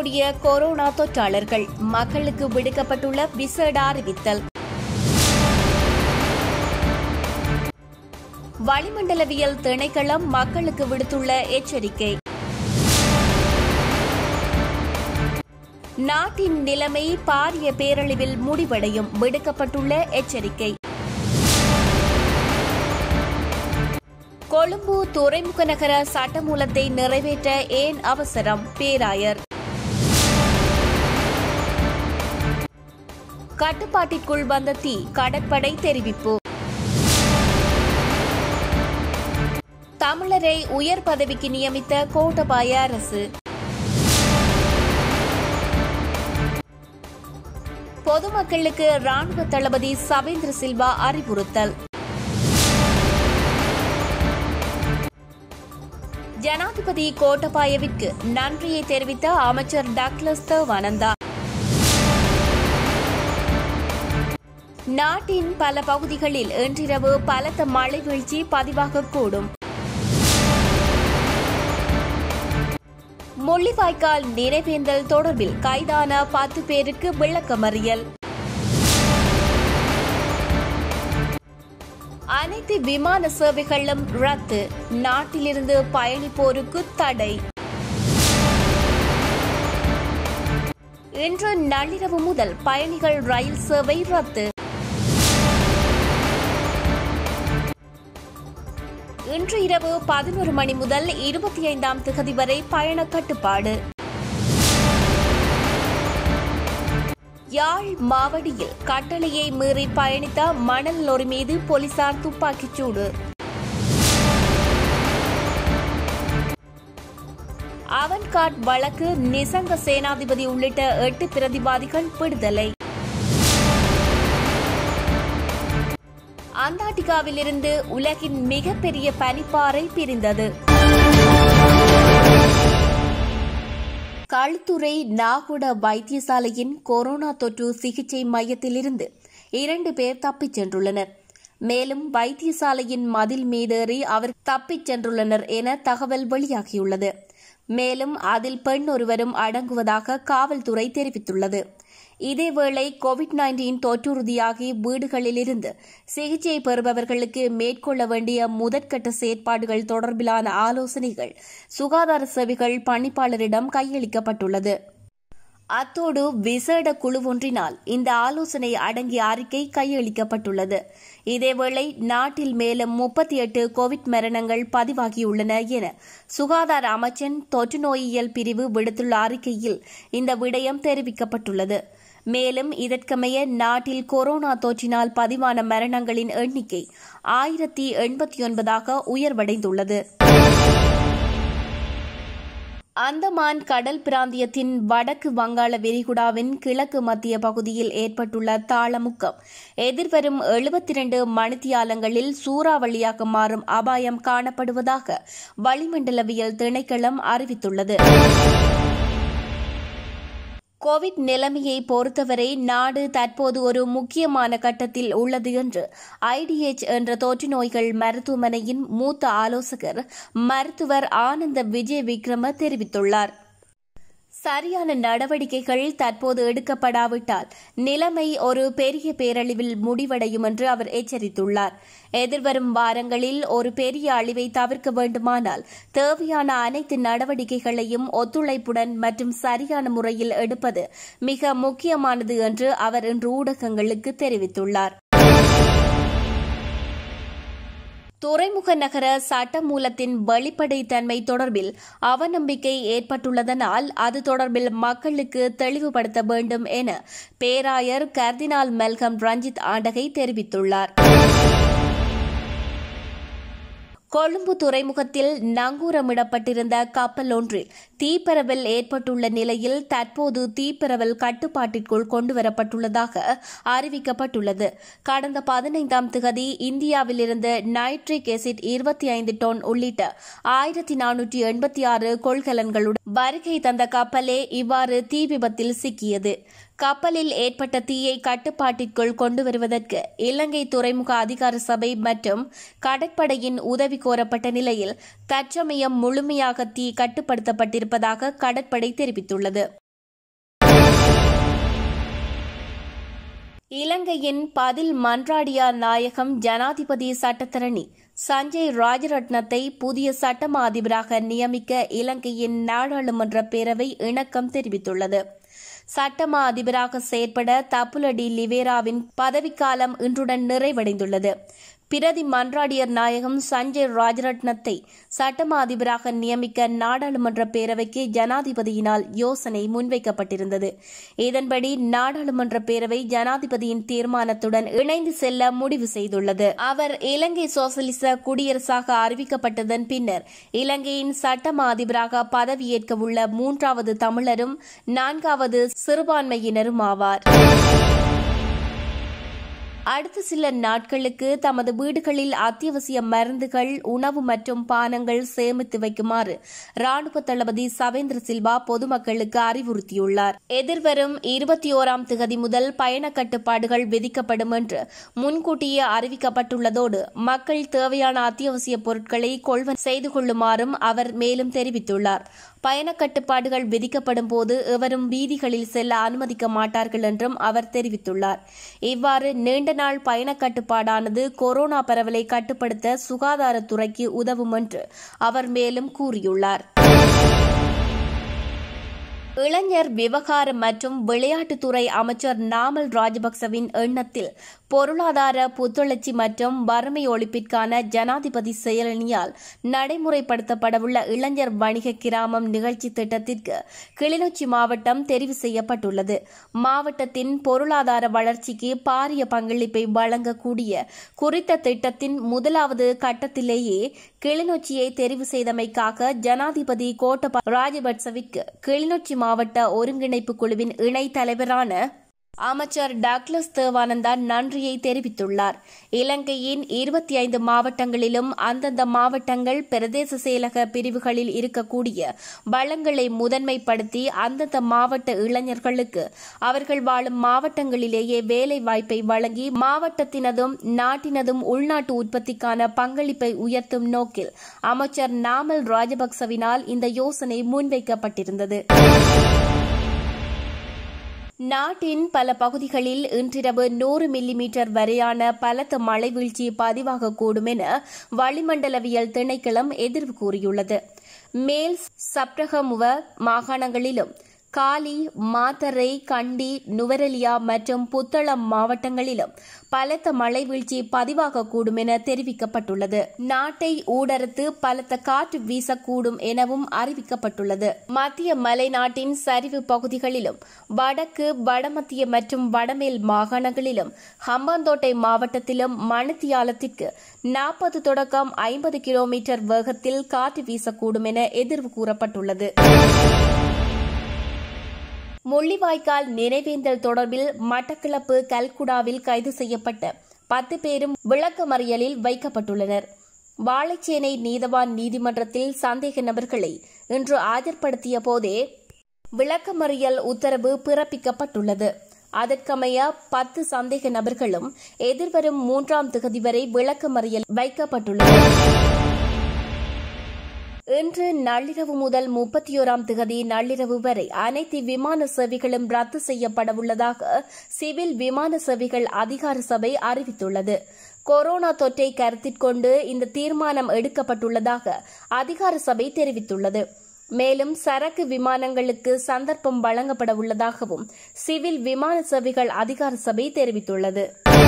ஓடிய கொரோனா தொற்றாளர்கள் மக்களுக்கு விடுக்கப்பட்டுள்ள விசேட அறிவித்தல் வளிமண்டலவியல் திணைக்களம் மக்களுக்கு விடுத்துள்ள எச்சரிக்கை நாட்டின் நிலைமை பாரிய பேரழிவில் முடிவடையும் விடுக்கப்பட்டுள்ள எச்சரிக்கை கொழும்பு துறைமுக நகர சட்டமூலத்தை நிறைவேற்ற ஏன் அவசரம் பேராயர் கட்டுப்பாட்டிற்குள் வந்த தீ கடற்படை தெரிவிப்பு தமிழரை உயர் பதவிக்கு நியமித்த கோட்டபாய அரசு பொதுமக்களுக்கு ராணுவ தளபதி சவேந்திர சில்வா அறிவுறுத்தல் ஜனாதிபதி கோட்டபாயவிற்கு நன்றியை தெரிவித்த அமைச்சர் டக்ளஸ் தேவானந்தா நாட்டின் பல பகுதிகளில் இன்றிரவு பலத்த மழை வீழ்ச்சி பதிவாகக்கூடும் முள்ளிவாய்க்கால் நினைவேந்தல் தொடர்பில் கைதான பத்து பேருக்கு விளக்கமறியல் அனைத்து விமான சேவைகளும் ரத்து நாட்டிலிருந்து பயணிப்போருக்கு தடை இன்று நள்ளிரவு முதல் பயணிகள் ரயில் சேவை ரத்து இன்று இரவு பதினோரு மணி முதல் இருபத்தி ஐந்தாம் திகதி வரை பயண கட்டுப்பாடு யாழ் மாவடியில் கட்டளையை மீறி பயணித்த மணல் லொரி மீது போலீசார் துப்பாக்கிச் சூடு அவன்காட் வழக்கு நிசங்க சேனாதிபதி உள்ளிட்ட எட்டு பிரதிவாதிகள் விடுதலை அண்டார்டிகாவிலிருந்து உலகின் மிகப்பெரிய பனிப்பாறை பிரிந்தது களுத்துறை நாகுட வைத்தியசாலையின் கொரோனா தொற்று சிகிச்சை மையத்திலிருந்து இரண்டு பேர் தப்பிச் சென்றுள்ளனர் மேலும் வைத்தியசாலையின் மதில் மீதேறி அவர் தப்பிச் சென்றுள்ளனர் என தகவல் வெளியாகியுள்ளது மேலும் அதில் பெண் ஒருவரும் அடங்குவதாக காவல்துறை தெரிவித்துள்ளது இதேவேளை கோவிட் நைன்டீன் தொற்றுறுதியாகி வீடுகளிலிருந்து சிகிச்சை பெறுபவர்களுக்கு மேற்கொள்ள வேண்டிய முதற்கட்ட செயற்பாடுகள் தொடர்பிலான ஆலோசனைகள் சுகாதார சேவைகள் பணிப்பாளரிடம் கையளிக்கப்பட்டுள்ளது அத்தோடு விசேட குழு ஒன்றினால் இந்த ஆலோசனை அடங்கிய அறிக்கை கையளிக்கப்பட்டுள்ளது இதேவேளை நாட்டில் மேலும் முப்பத்தி எட்டு கோவிட் மரணங்கள் பதிவாகியுள்ளன என சுகாதார அமைச்சன் தொற்று நோயியல் பிரிவு விடுத்துள்ள அறிக்கையில் இந்த விடயம் தெரிவிக்கப்பட்டுள்ளது மேலும் இதற்கமைய நாட்டில் கொரோனா தொற்றினால் பதிவான மரணங்களின் எண்ணிக்கை ஆயிரத்தி எண்பத்தி ஒன்பதாக உயர்வடைந்துள்ளது அந்தமான் கடல் பிராந்தியத்தின் வடக்கு வங்காள விரிகுடாவின் கிழக்கு மத்திய பகுதியில் ஏற்பட்டுள்ள தாளமுக்கம் எதிர்வரும் எழுபத்தி இரண்டு மணித்தியாலங்களில் சூறாவளியாக மாறும் அபாயம் காணப்படுவதாக வளிமண்டலவியல் திணைக்களம் அறிவித்துள்ளது கோவிட் நிலைமையை பொறுத்தவரை நாடு தற்போது ஒரு முக்கியமான கட்டத்தில் உள்ளது என்று ஐடிஎச் என்ற தொற்று நோய்கள் மருத்துவமனையின் மூத்த ஆலோசகர் மருத்துவர் ஆனந்த விஜய் விக்ரம தெரிவித்துள்ளார் சரியான நடவடிக்கைகள் தற்போது எடுக்கப்படாவிட்டால் நிலைமை ஒரு பெரிய பேரழிவில் முடிவடையும் என்று அவர் எச்சரித்துள்ளார் எதிர்வரும் வாரங்களில் ஒரு பெரிய அழிவை தவிர்க்க வேண்டுமானால் தேவையான அனைத்து நடவடிக்கைகளையும் ஒத்துழைப்புடன் மற்றும் சரியான முறையில் எடுப்பது மிக முக்கியமானது என்று அவர் இன்று ஊடகங்களுக்கு தெரிவித்துள்ளார் துறைமுக நகர சட்டமூலத்தின் வெளிப்படைத்தன்மை தொடர்பில் அவநம்பிக்கை ஏற்பட்டுள்ளதனால் அது தொடர்பில் மக்களுக்கு தெளிவுபடுத்த வேண்டும் என பேராயர் கர்தினால் மெல்கம் ரஞ்சித் ஆண்டகை தெரிவித்துள்ளார் கொழும்பு துறைமுகத்தில் நங்கூரமிடப்பட்டிருந்த கப்பல் ஒன்றில் தீப்பரவல் ஏற்பட்டுள்ள நிலையில் தற்போது தீப்பரவல் கட்டுப்பாட்டிற்குள் கொண்டுவரப்பட்டுள்ளதாக அறிவிக்கப்பட்டுள்ளது கடந்த பதினைந்தாம் திகதி இந்தியாவிலிருந்து நைட்ரிக் எசிட் இருபத்தி ஐந்து டொன் உள்ளிட்ட ஆயிரத்தி நானூற்றி எண்பத்தி ஆறு கொள்கலன்களுடன் வருகை தந்த கப்பலே இவ்வாறு தீ விபத்தில் சிக்கியது கப்பலில் ஏற்பட்ட தீயை கட்டுப்பாட்டிற்குள் கொண்டு வருவதற்கு இலங்கை துறைமுக அதிகார சபை மற்றும் கடற்படையின் உதவி கோரப்பட்ட நிலையில் தற்சமயம் முழுமையாக தீ கட்டுப்படுத்தப்பட்டிருப்பதாக கடற்படை தெரிவித்துள்ளது இலங்கையின் பதில் மன்றாடியார் நாயகம் ஜனாதிபதி சட்டத்தரணி சஞ்சய் ராஜரட்னத்தை புதிய சட்டமா அதிபராக நியமிக்க இலங்கையின் நாடாளுமன்ற பேரவை இணக்கம் தெரிவித்துள்ளது சட்டமா அதிபராக செயற்பட தப்புலடி லிவேராவின் பதவிக்காலம் இன்றுடன் நிறைவடைந்துள்ளது பிரதி மன்றாடியர் நாயகம் சஞ்சய் ராஜரட்னத்தை சட்டமா அதிபராக நியமிக்க நாடாளுமன்ற பேரவைக்கு ஜனாதிபதியினால் யோசனை முன்வைக்கப்பட்டிருந்தது இதன்படி நாடாளுமன்ற பேரவை ஜனாதிபதியின் தீர்மானத்துடன் இணைந்து செல்ல முடிவு செய்துள்ளது அவர் இலங்கை சோசலிச குடியரசாக அறிவிக்கப்பட்டதன் பின்னர் இலங்கையின் சட்டமா அதிபராக பதவியேற்க உள்ள மூன்றாவது தமிழரும் நான்காவது சிறுபான்மையினரும் ஆவார் அடுத்த சில நாட்களுக்கு தமது வீடுகளில் அத்தியாவசிய மருந்துகள் உணவு மற்றும் பானங்கள் சேமித்து வைக்குமாறு ராணுவ தளபதி சவேந்திர சில்வா பொதுமக்களுக்கு அறிவுறுத்தியுள்ளார் எதிர்வரும் இருபத்தி ஓராம் திகதி முதல் பயண கட்டுப்பாடுகள் விதிக்கப்படும் என்று முன்கூட்டியே அறிவிக்கப்பட்டுள்ளதோடு மக்கள் தேவையான அத்தியாவசிய பொருட்களை கொள்வன் செய்து கொள்ளுமாறும் அவர் மேலும் தெரிவித்துள்ளார் பயண கட்டுப்பாடுகள் விதிக்கப்படும் போது எவரும் வீதிகளில் செல்ல அனுமதிக்க மாட்டார்கள் என்றும் அவர் தெரிவித்துள்ளார் இவ்வாறு நீண்ட நாள் பயண கட்டுப்பாடானது கொரோனா பரவலை கட்டுப்படுத்த சுகாதாரத்துறைக்கு உதவும் என்று அவர் மேலும் கூறியுள்ளார் இளைஞர் விவகாரம் மற்றும் விளையாட்டுத்துறை அமைச்சர் நாமல் ராஜபக்சவின் எண்ணத்தில் பொருளாதார புத்துணர்ச்சி மற்றும் வறுமை ஒழிப்பிற்கான ஜனாதிபதி செயலணியால் நடைமுறைப்படுத்தப்படவுள்ள இளைஞர் வணிக கிராமம் நிகழ்ச்சி திட்டத்திற்கு கிளிநொச்சி மாவட்டம் தெரிவு செய்யப்பட்டுள்ளது மாவட்டத்தின் பொருளாதார வளர்ச்சிக்கு பாரிய பங்களிப்பை வழங்கக்கூடிய குறித்த திட்டத்தின் முதலாவது கட்டத்திலேயே கிளிநொச்சியை தெரிவு செய்தமைக்காக ஜனாதிபதி கோட்டபா ராஜபக்சவிற்கு கிளிநொச்சி மாவட்ட ஒருங்கிணைப்பு குழுவின் இணைத் தலைவரான அமைச்சர் டாக்லஸ் தேவானந்தா நன்றியை தெரிவித்துள்ளார் இலங்கையின் இருபத்தி ஐந்து மாவட்டங்களிலும் அந்தந்த மாவட்டங்கள் பிரதேச செயலக பிரிவுகளில் இருக்கக்கூடிய வளங்களை முதன்மைப்படுத்தி அந்தந்த மாவட்ட இளைஞர்களுக்கு அவர்கள் வாழும் மாவட்டங்களிலேயே வேலை வாய்ப்பை வழங்கி மாவட்டத்தினதும் நாட்டினதும் உள்நாட்டு உற்பத்திக்கான பங்களிப்பை உயர்த்தும் நோக்கில் அமைச்சர் நாமல் ராஜபக்சவினால் இந்த யோசனை முன்வைக்கப்பட்டிருந்தது நாட்டின் பல பகுதிகளில் இன்றிரவு நூறு மில்லிமீட்டர் வரையான பலத்த மழை வீழ்ச்சி பதிவாகக்கூடும் என வளிமண்டலவியல் திணைக்களம் எதிர்வு கூறியுள்ளது மேல் சப்ரகமுவ மாகாணங்களிலும் காலி மாத்தரை கண்டி நுவரெலியா மற்றும் புத்தளம் மாவட்டங்களிலும் பலத்த மழை வீழ்ச்சி பதிவாகக்கூடும் என தெரிவிக்கப்பட்டுள்ளது நாட்டை ஊடறுத்து பலத்த காற்று வீசக்கூடும் எனவும் அறிவிக்கப்பட்டுள்ளது மத்திய மலைநாட்டின் சரிவு பகுதிகளிலும் வடக்கு வடமத்திய மற்றும் வடமேல் மாகாணங்களிலும் ஹம்பாந்தோட்டை மாவட்டத்திலும் மணித்தியாலத்திற்கு நாற்பது தொடக்கம் ஐம்பது கிலோமீட்டர் வேகத்தில் காற்று வீசக்கூடும் என எதிர்வு கூறப்பட்டுள்ளது முள்ளிவாய்க்கால் நினைவேந்தல் தொடர்பில் மட்டக்களப்பு கல்குடாவில் கைது செய்யப்பட்ட பத்து பேரும் விளக்கமறியலில் வைக்கப்பட்டுள்ளனர் வாழைச்சேனை நீதவான் நீதிமன்றத்தில் சந்தேக நபர்களை இன்று ஆஜர்படுத்திய போதே விளக்கமறியல் உத்தரவு பிறப்பிக்கப்பட்டுள்ளது அதற்கமைய பத்து சந்தேக நபர்களும் எதிர்வரும் மூன்றாம் திகதி வரை விளக்கமறியல் வைக்கப்பட்டுள்ளது இன்று நள்ளிரவு முதல் முப்பத்தியோராம் திகதி நள்ளிரவு வரை அனைத்து விமான சேவைகளும் ரத்து செய்யப்படவுள்ளதாக சிவில் விமான சேவைகள் அதிகார சபை அறிவித்துள்ளது கொரோனா தொற்றை கருத்திற்கொண்டு இந்த தீர்மானம் எடுக்கப்பட்டுள்ளதாக அதிகார சபை தெரிவித்துள்ளது மேலும் சரக்கு விமானங்களுக்கு சந்தர்ப்பம் வழங்கப்பட உள்ளதாகவும் சிவில் விமான சேவைகள் அதிகார சபை தெரிவித்துள்ளது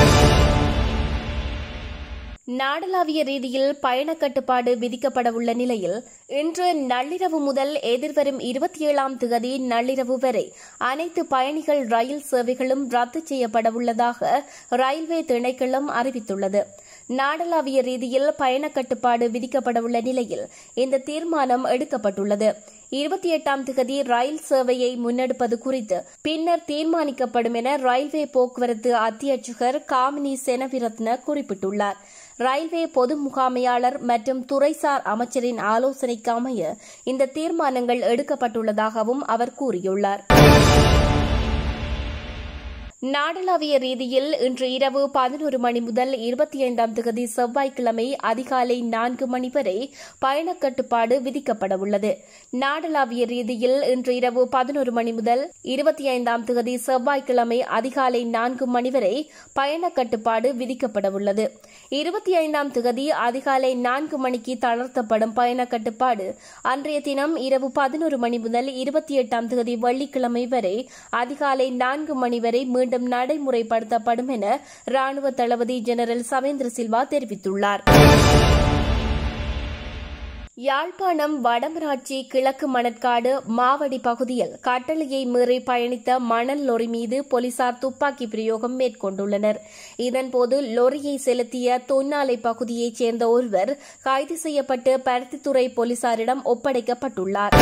நாடளாவிய ரீதியில் பயண கட்டுப்பாடு விதிக்கப்பட உள்ள நிலையில் இன்று நள்ளிரவு முதல் எதிர்வரும் இருபத்தி ஏழாம் திகதி நள்ளிரவு வரை அனைத்து பயணிகள் ரயில் சேவைகளும் ரத்து செய்யப்பட உள்ளதாக ரயில்வே திணைக்களம் அறிவித்துள்ளது நாடளாவிய ரீதியில் பயண கட்டுப்பாடு விதிக்கப்பட உள்ள நிலையில் இந்த தீர்மானம் எடுக்கப்பட்டுள்ளது இருபத்தி எட்டாம் திகதி ரயில் சேவையை முன்னெடுப்பது குறித்து பின்னர் தீர்மானிக்கப்படும் என ரயில்வே போக்குவரத்து அத்தியட்சகர் காமினி செனவிரத்ன குறிப்பிட்டுள்ளார் ரயில்வே பொது முகாமையாளர் மற்றும் துறைசார் அமைச்சரின் ஆலோசனைக்கு அமைய இந்த தீர்மானங்கள் எடுக்கப்பட்டுள்ளதாகவும் அவர் கூறியுள்ளார் நாடளாவிய ரீதியில் இன்று இரவு பதினோரு மணி முதல் இருபத்தி ஐந்தாம் தேதி செவ்வாய்க்கிழமை அதிகாலை நான்கு மணி வரை பயணக் கட்டுப்பாடு விதிக்கப்படவுள்ளது நாடளாவிய ரீதியில் இன்று இரவு பதினோரு மணி முதல் இருபத்தி ஐந்தாம் தேதி செவ்வாய்க்கிழமை அதிகாலை நான்கு மணி வரை பயணக் கட்டுப்பாடு விதிக்கப்படவுள்ளது இருபத்தி ஐந்தாம் தேதி அதிகாலை நான்கு மணிக்கு தளர்த்தப்படும் பயணக் கட்டுப்பாடு அன்றைய தினம் இரவு பதினோரு மணி முதல் இருபத்தி எட்டாம் தேதி வெள்ளிக்கிழமை வரை அதிகாலை நான்கு மணி வரை மீண்டும் நடைமுறைப்படுத்தப்படும் என ராணுவ தளபதி ஜெனரல் சவேந்திர சில்வா தெரிவித்துள்ளார் யாழ்ப்பாணம் வடமராட்சி கிழக்கு மணற்காடு மாவடி பகுதியில் கட்டளையை மீறி பயணித்த மணல் லொரி மீது போலீசார் துப்பாக்கி பிரயோகம் மேற்கொண்டுள்ளனர் இதன்போது லொரியை செலுத்திய தொன்னாலை பகுதியைச் சேர்ந்த ஒருவர் கைது செய்யப்பட்டு பருத்தித்துறை போலீசாரிடம் ஒப்படைக்கப்பட்டுள்ளார்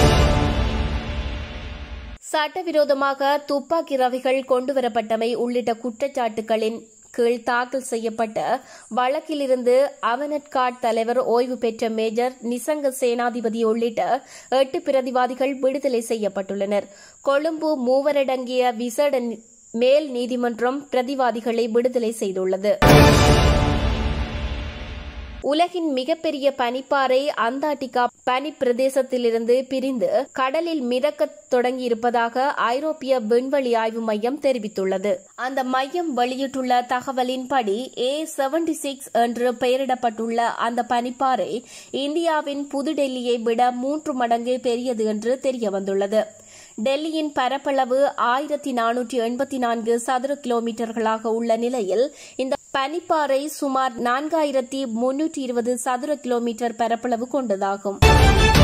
சட்டவிரோதமாக துப்பாக்கி ரவைகள் கொண்டுவரப்பட்டமை உள்ளிட்ட குற்றச்சாட்டுகளின் கீழ் தாக்கல் செய்யப்பட்ட வழக்கிலிருந்து அவனட்காட் தலைவர் ஓய்வு பெற்ற மேஜர் நிசங்க சேனாதிபதி உள்ளிட்ட எட்டு பிரதிவாதிகள் விடுதலை செய்யப்பட்டுள்ளனர் கொழும்பு மூவரடங்கிய விசேட மேல் நீதிமன்றம் பிரதிவாதிகளை விடுதலை செய்துள்ளது உலகின் மிகப்பெரிய பனிப்பாறை அந்தார்டிகா பனி பிரதேசத்திலிருந்து பிரிந்து கடலில் மிதக்கத் தொடங்கியிருப்பதாக ஐரோப்பிய விண்வெளி ஆய்வு மையம் தெரிவித்துள்ளது அந்த மையம் வெளியிட்டுள்ள தகவலின்படி ஏ செவன்டி சிக்ஸ் என்று பெயரிடப்பட்டுள்ள அந்த பனிப்பாறை இந்தியாவின் புதுடெல்லியை விட மூன்று மடங்கு பெரியது என்று தெரியவந்துள்ளது டெல்லியின் பரப்பளவு ஆயிரத்தி நானூற்றி எண்பத்தி நான்கு சதுர கிலோமீட்டர்களாக உள்ள நிலையில் இந்த பனிப்பாறை சுமார் நான்காயிரத்தி முன்னூற்றி இருபது சதுர கிலோமீட்டர் பரப்பளவு கொண்டதாகும்